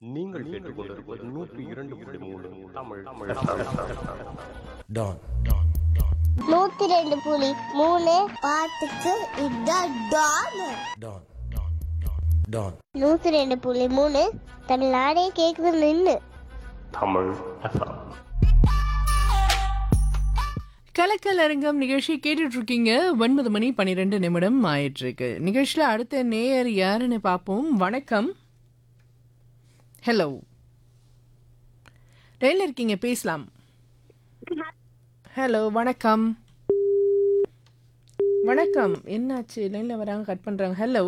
நீங்கள் கேட்டுக்கொண்டிருப்பது நூற்றி இரண்டு புள்ளி மூணு தமிழ் டான் நூத்தி ரெண்டு புலி மூணு பாட்டுக்கு இதான் டான் டான் டான் நூத்தி ரெண்டு புள்ளி மூணு தமிழ்நாடே கேக்குது நின்னு தமிழ் FM. கலக்கல் அரங்கம் நிகழ்ச்சி கேட்டுட்டு இருக்கீங்க ஒன்பது மணி பன்னிரெண்டு நிமிடம் ஆயிட்டு இருக்கு நிகழ்ச்சியில் அடுத்த நேயர் யாருன்னு பார்ப்போம் வணக்கம் ஹலோ ரயிலில் இருக்கீங்க பேசலாம் ஹலோ வணக்கம் வணக்கம் என்னாச்சு லைனில் வராங்க கட் பண்ணுறாங்க ஹலோ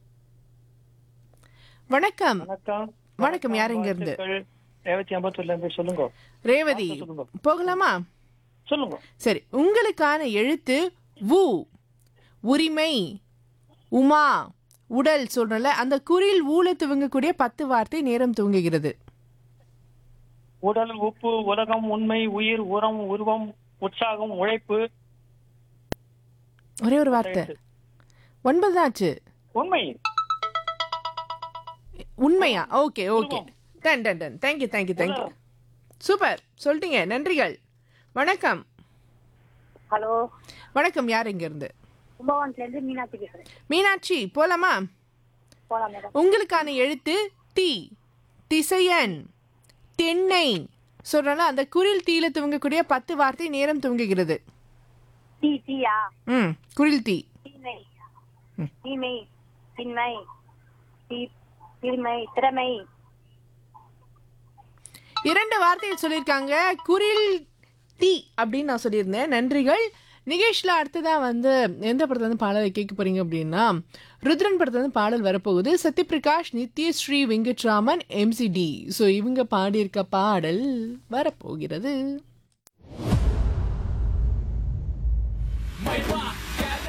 வணக்கம் வணக்கம் வணக்கம், யார் இங்க இருந்து? வாழ்த்துக்கள். ரேவதி அம்பத்தூர்ல இருந்து சொல்லுங்க ரேவதி சொல்லுங்க. போகலாமா சொல்லுங்க சரி உங்களுக்கான எழுத்து வு உரிமை உமா உடல் சொல்றல அந்த குறில் ஊல துவங்கக்கூடிய பத்து வார்த்தை நேரம் துவங்குகிறது உடல் உப்பு உலகம் உண்மை உயிர் உரம் உருவம் உற்சாகம் உழைப்பு ஒரே ஒரு வார்த்தை ஒன்பது தான் ஆச்சு உண்மை உண்மையா okay okay done done done thank you thank you thank you super சொல்லிட்டீங்க நன்றிகள் வணக்கம் ஹலோ வணக்கம் யார் இங்க இருந்து கும்பகோணத்துல இருந்து மீனாட்சி பேசுறேன் மீனாட்சி போலாமா போலாம் மேடம் உங்களுக்கான எழுத்து டி திசையன் தென்னை சொல்றல அந்த குரில் தீல துவங்கக்கூடிய பத்து வார்த்தை நேரம் துவங்குகிறது டீ டீயா ம் குரில் தீ தீமை தீமை திண்மை தீ தீமை திறமை இரண்டு வார்த்தைகள் சொல்லியிருக்காங்க குரில் தீ அப்படின்னு நான் சொல்லியிருந்தேன் நன்றிகள் நிகேஷ்ல அடுத்ததாக வந்து எந்த படத்துல வந்து பாடலை கேட்க போறீங்க அப்படின்னா ருத்ரன் படத்துல வந்து பாடல் வரப்போகுது சத்யபிரகாஷ் நித்யஸ்ரீ வெங்கட்ராமன் எம்சிடி ஸோ இவங்க பாடியிருக்க பாடல் வரப்போகிறது